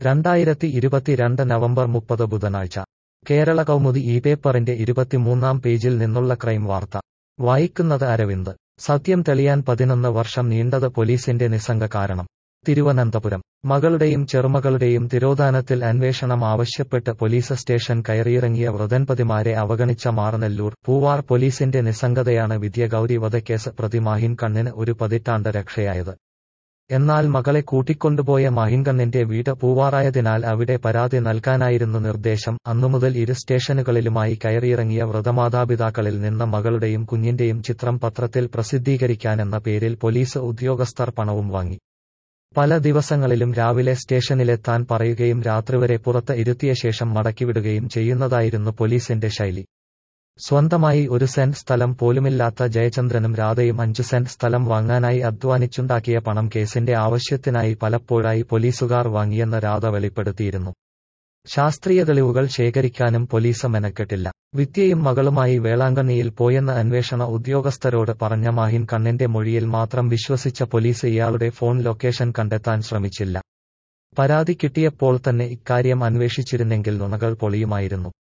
രണ്ടായിരത്തി ഇരുപത്തിരണ്ട് നവംബർ മുപ്പത് ബുധനാഴ്ച കേരള കൗമുദി ഈ പേപ്പറിന്റെ ഇരുപത്തിമൂന്നാം പേജിൽ നിന്നുള്ള ക്രൈം വാർത്ത വായിക്കുന്നത് അരവിന്ദ് സത്യം തെളിയാൻ പതിനൊന്ന് വർഷം നീണ്ടത് പോലീസിന്റെ നിസ്സംഗ കാരണം തിരുവനന്തപുരം മകളുടെയും ചെറുമകളുടെയും തിരോധാനത്തിൽ അന്വേഷണം ആവശ്യപ്പെട്ട് പോലീസ് സ്റ്റേഷൻ കയറിയിറങ്ങിയ വൃതൻപതിമാരെ അവഗണിച്ച മാറനെല്ലൂർ പൂവാർ പോലീസിന്റെ നിസ്സംഗതയാണ് വിദ്യഗൌരി വധക്കേസ് പ്രതി മാഹിൻ കണ്ണിന് ഒരു പതിറ്റാണ്ട് രക്ഷയായത് എന്നാൽ മകളെ കൂട്ടിക്കൊണ്ടുപോയ മാഹിൻകണ്ണിന്റെ വീട് പൂവാറായതിനാൽ അവിടെ പരാതി നൽകാനായിരുന്നു നിർദ്ദേശം അന്നുമുതൽ ഇരു സ്റ്റേഷനുകളിലുമായി കയറിയിറങ്ങിയ വ്രതമാതാപിതാക്കളിൽ നിന്ന് മകളുടെയും കുഞ്ഞിന്റെയും ചിത്രം പത്രത്തിൽ പ്രസിദ്ധീകരിക്കാനെന്ന പേരിൽ പോലീസ് ഉദ്യോഗസ്ഥർ പണവും വാങ്ങി പല ദിവസങ്ങളിലും രാവിലെ സ്റ്റേഷനിലെത്താൻ പറയുകയും രാത്രിവരെ പുറത്ത് ഇരുത്തിയ ശേഷം മടക്കിവിടുകയും ചെയ്യുന്നതായിരുന്നു പോലീസിന്റെ ശൈലി സ്വന്തമായി ഒരു സെന്റ് സ്ഥലം പോലുമില്ലാത്ത ജയചന്ദ്രനും രാധയും അഞ്ചു സെന്റ് സ്ഥലം വാങ്ങാനായി അധ്വാനിച്ചുണ്ടാക്കിയ പണം കേസിന്റെ ആവശ്യത്തിനായി പലപ്പോഴായി പോലീസുകാർ വാങ്ങിയെന്ന് രാധ വെളിപ്പെടുത്തിയിരുന്നു ശാസ്ത്രീയ തെളിവുകൾ ശേഖരിക്കാനും പോലീസ് മെനക്കെട്ടില്ല വിദ്യയും മകളുമായി വേളാങ്കണ്ണിയിൽ പോയെന്ന് അന്വേഷണ ഉദ്യോഗസ്ഥരോട് പറഞ്ഞ മാഹിൻ കണ്ണിന്റെ മൊഴിയിൽ മാത്രം വിശ്വസിച്ച പോലീസ് ഇയാളുടെ ഫോൺ ലൊക്കേഷൻ കണ്ടെത്താൻ ശ്രമിച്ചില്ല പരാതി കിട്ടിയപ്പോൾ തന്നെ ഇക്കാര്യം അന്വേഷിച്ചിരുന്നെങ്കിൽ നുണകൾ പൊളിയുമായിരുന്നു